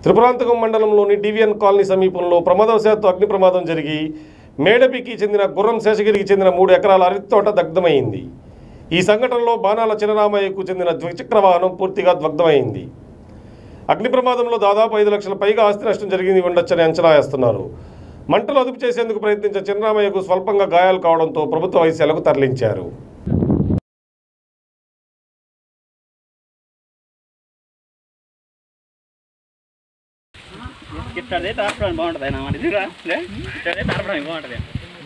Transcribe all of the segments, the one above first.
త్రిపురాంతకం మండలంలోని DVN colony సమీపంలో ప్రమాదవశాత్తు అగ్ని ప్రమాదం జరిగి మేడపికి చెందిన గుర్రం శేషగిరికి చెందిన మూడు ఎకరాల అరటి తోట దగ్ధమైంది ఈ సంఘటనలో బాణాల చినరామయ్యకు చెందిన ద్విచక్ర వాహనం పూర్తిగా దగ్ధమైంది అగ్ని ప్రమాదంలో దాదాపు ఐదు లక్షల పైగా ఆస్తి నష్టం జరిగింది ఉండొచ్చని అంచనా వేస్తున్నారు మంటలు అదుపు చేసేందుకు ప్రయత్నించిన చిన్నరామయ్యకు స్వల్పంగా గాయాలు కావడంతో ప్రభుత్వ వైద్యాలకు తరలించారు ఇట్టదే తాపడానికి బాగుంటుంది అయినా మన ఇదిరా ఇట్టదే తాపడానికి బాగుంటుంది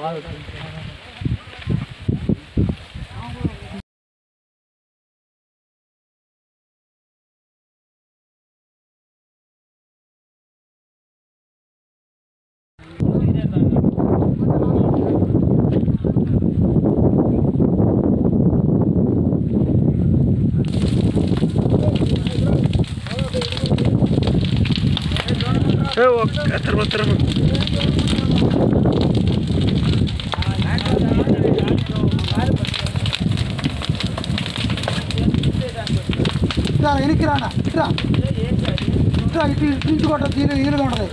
ఇట్లా వెనక్కి రానా ఇట్లా ఇట్లా ఇటు ఇటు నుంచి కొట్ట దీని ఈలుగా ఉంటుంది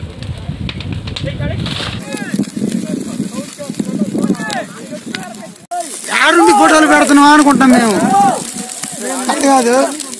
ఆడుండి ఫోటోలు పెడుతున్నాం అనుకుంటాం మేము అది కాదు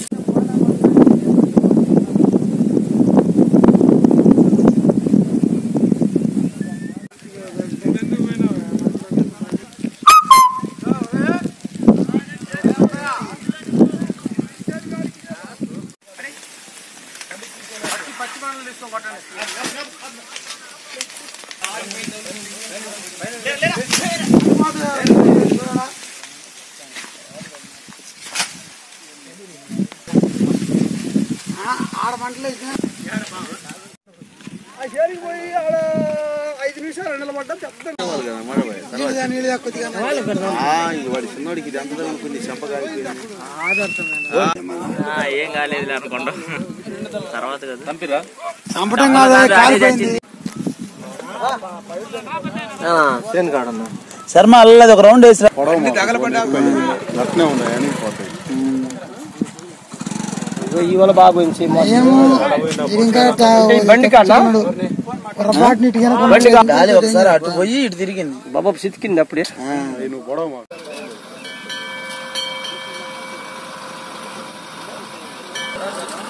ఆడ మంటలు పోయి ఆడ ఐదు నిమిషాలు నిలబడ్డా పెద్ద నీళ్ళు నీళ్ళు కొద్దిగా వాడి చిన్నోడికి ఇది ఎంత అనుకుంది చెంపగా ఏం కాలేదు అనుకోండి తర్వాత కదా చంపిరా చంపటం కాదు కాలిపోయింది శర్మ అల్లది ఒక రౌండ్ వేసిరా అట్నే ఉన్నాయని పోతాయి ఇవాళ బాబు నుంచి ఏమో ఇది ఇంకా బండి కాదా? పొరపాటు నీటిగా బండి గాలి ఒకసారి అటు పోయి ఇటు తిరిగింది బాబా సితికింది అప్పుడే నువ్వు గొడవ మాకు. ఆ